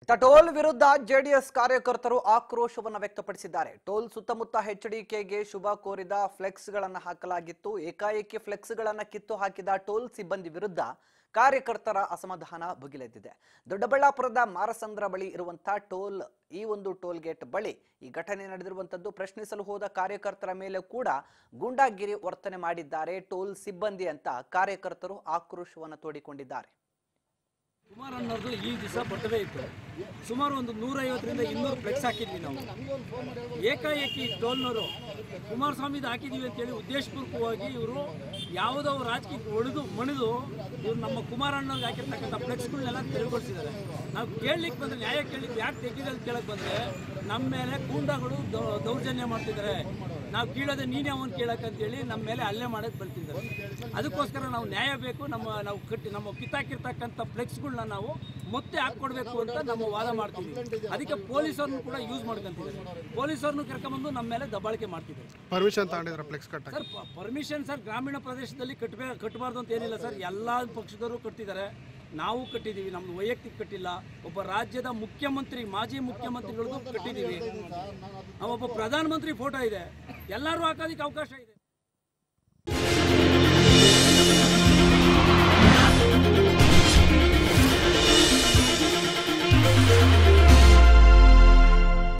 ತ ಟೋಲ್ ವಿರುದ್ಧ ಜೆಡಿಎಸ್ ಕಾರ್ಯಕರ್ತರು ಆಕ್ರೋಶವನ್ನು ವ್ಯಕ್ತಪಡಿಸಿದ್ದಾರೆ ಟೋಲ್ ಸುತ್ತಮುತ್ತ ಎಚ್ಡಿಕೆಗೆ ಶುಭ ಕೋರಿದ ಫ್ಲೆಕ್ಸ್ಗಳನ್ನು ಹಾಕಲಾಗಿತ್ತು ಏಕಾಏಕಿ ಫ್ಲೆಕ್ಸ್ಗಳನ್ನು ಕಿತ್ತು ಹಾಕಿದ ಟೋಲ್ ಸಿಬ್ಬಂದಿ ವಿರುದ್ಧ ಕಾರ್ಯಕರ್ತರ ಅಸಮಾಧಾನ ಭುಗಿಲೆದ್ದಿದೆ ದೊಡ್ಡಬಳ್ಳಾಪುರದ ಮಾರಸಂದ್ರ ಬಳಿ ಇರುವಂತಹ ಟೋಲ್ ಈ ಒಂದು ಟೋಲ್ ಗೇಟ್ ಬಳಿ ಈ ಘಟನೆ ನಡೆದಿರುವಂತದ್ದು ಪ್ರಶ್ನಿಸಲು ಹೋದ ಕಾರ್ಯಕರ್ತರ ಮೇಲೆ ಕೂಡ ಗೂಂಡಾಗಿರಿ ವರ್ತನೆ ಮಾಡಿದ್ದಾರೆ ಟೋಲ್ ಸಿಬ್ಬಂದಿ ಅಂತ ಕಾರ್ಯಕರ್ತರು ಆಕ್ರೋಶವನ್ನು ತೋಡಿಕೊಂಡಿದ್ದಾರೆ ಕುಮಾರ್ ಅನ್ನೋದು ಈ ದಿವಸ ಬರ್ತಡೇ ಇತ್ತು ಸುಮಾರು ಒಂದು ನೂರೈವತ್ತರಿಂದ ಇನ್ನೂರು ಫ್ಲೆಕ್ಸ್ ಹಾಕಿದ್ವಿ ನಾವು ಏಕಾಏಕಿ ಟೋಲ್ನವರು ಕುಮಾರಸ್ವಾಮಿದು ಹಾಕಿದೀವಿ ಅಂತೇಳಿ ಉದ್ದೇಶಪೂರ್ವಕವಾಗಿ ಇವರು ಯಾವುದೋ ರಾಜಕೀಯಕ್ಕೆ ಹೊಡೆದು ಮಣಿದು ಇವ್ರು ನಮ್ಮ ಕುಮಾರಣ್ಣವ್ರಿಗೆ ಹಾಕಿರ್ತಕ್ಕಂಥ ಫ್ಲೆಕ್ಸ್ಗಳನ್ನೆಲ್ಲ ತೆರವುಗೊಳಿಸಿದ್ದಾರೆ ನಾವು ಕೇಳಲಿಕ್ಕೆ ಬಂದರೆ ನ್ಯಾಯ ಕೇಳಲಿಕ್ಕೆ ಯಾಕೆ ತೆಗಿದಲ್ಲಿ ಕೇಳಕ್ಕೆ ಬಂದರೆ ನಮ್ಮ ಮೇಲೆ ಗೂಂಡಾಗಳು ದೌ- ದೌರ್ಜನ್ಯ ಮಾಡ್ತಿದ್ದಾರೆ ನಾವು ಕೀಳೋದೆ ನೀನೇ ಅವನು ಕೇಳಕ್ಕಂತೇಳಿ ನಮ್ಮ ಮೇಲೆ ಹಲ್ಲೆ ಮಾಡೋಕ್ಕೆ ಬರ್ತಿದ್ದಾರೆ ಅದಕ್ಕೋಸ್ಕರ ನಾವು ನ್ಯಾಯ ಬೇಕು ನಮ್ಮ ನಾವು ಕಟ್ಟಿ ನಮ್ಮ ಕಿತ್ತಾಕಿರ್ತಕ್ಕಂಥ ಫ್ಲೆಕ್ಸ್ಗಳನ್ನ ನಾವು ಮತ್ತೆ ಹಾಕ್ಕೊಡ್ಬೇಕು ಅಂತ ನಮ್ಮ ವಾದ ಮಾಡ್ತೀವಿ ಅದಕ್ಕೆ ಪೊಲೀಸರನ್ನು ಕೂಡ ಯೂಸ್ ಮಾಡ್ಕೊಂತಿದ್ದಾರೆ ಪೊಲೀಸರನ್ನು ಕರ್ಕೊಂಬಂದು ನಮ್ಮ ಮೇಲೆ ದಬ್ಬಾಳಿಕೆ ಮಾಡ್ತಿದ್ದಾರೆ ಪರ್ಮಿಷನ್ ತಗೊಂಡಿದ್ರ ಫ್ಲೆಕ್ಸ್ ಕಟ್ಟಕ್ಕೆ ಸರ್ ಪರ್ಮಿಷನ್ ಸರ್ ಗ್ರಾಮೀಣ ಪ್ರದೇಶದಲ್ಲಿ ಕಟ್ಟಬೇ ಕಟ್ಟಬಾರ್ದು ಅಂತ ಏನಿಲ್ಲ ಸರ್ ಎಲ್ಲ ಪಕ್ಷದವರು ಕಟ್ಟಿದ್ದಾರೆ ನಾವು ಕಟ್ಟಿದ್ದೀವಿ ನಮ್ದು ವೈಯಕ್ತಿಕ ಕಟ್ಟಿಲ್ಲ ಒಬ್ಬ ರಾಜ್ಯದ ಮುಖ್ಯಮಂತ್ರಿ ಮಾಜಿ ಮುಖ್ಯಮಂತ್ರಿಗಳದ್ದು ಕಟ್ಟಿದ್ದೀವಿ ಒಬ್ಬ ಪ್ರಧಾನಮಂತ್ರಿ ಫೋಟೋ ಇದೆ ಎಲ್ಲರೂ ಹಾಕೋದಕ್ಕೆ ಅವಕಾಶ ಇದೆ